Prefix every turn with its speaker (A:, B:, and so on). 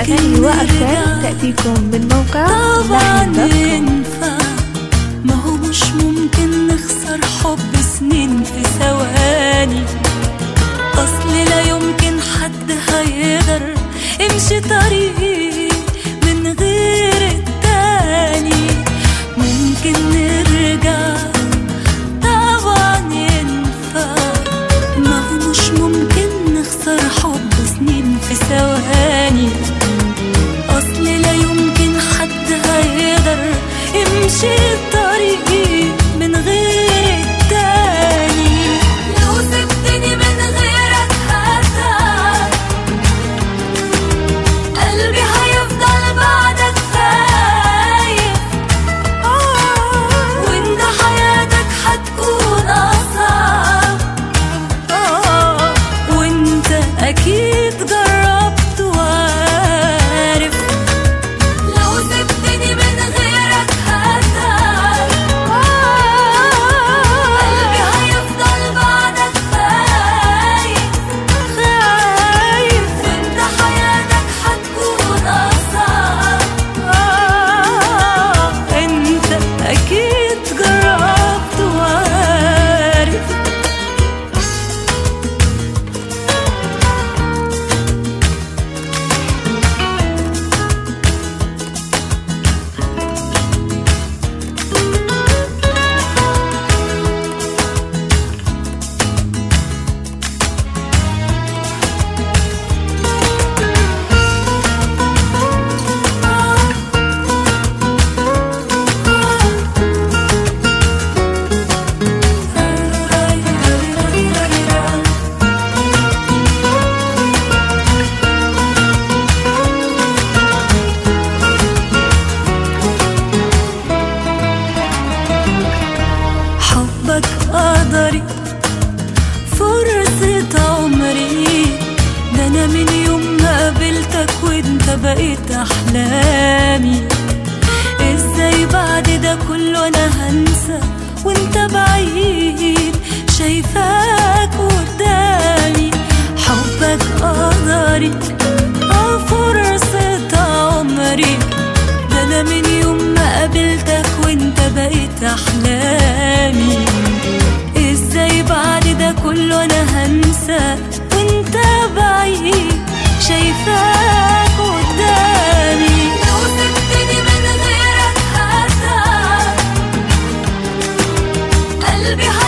A: أغاني وأكثر تأتيكم من موقع
B: طبعا
A: لحن دوت كوم.
B: ينفع ما هو مش ممكن نخسر حب سنين في ثواني اصل لا يمكن حد هيقدر يمشي طريقي من غير التاني ممكن نرجع طبعا ينفع ما هو مش ممكن نخسر حب سنين في ثواني أصل لا يمكن حد هيقدر يمشي طريقي من غير التاني لو سبتني من غيرك هتعب قلبي هيفضل بعدك خايف وانت حياتك هتكون أصعب وانت أكيد جربت وعارف لو سبتني من غيرك هتعب قلبي هيفضل بعدك خايف خايف وانت حياتك هتكون أصعب انت أكيد جربت وعارف حبك قدري فرصة عمري ده أنا من يوم ما قابلتك وانت بقيت أحلامي ازاي بعد ده كله أنا هنسى وانت بعيد شايفاك قدامي حبك قدري اه فرصة عمري ده أنا من يوم ما قابلتك وانت بقيت أحلامي ازاي بعد ده كله انا هنسى وانت بعيد شايفاك قدامي لو سبتني من غيرك هتعب قلبي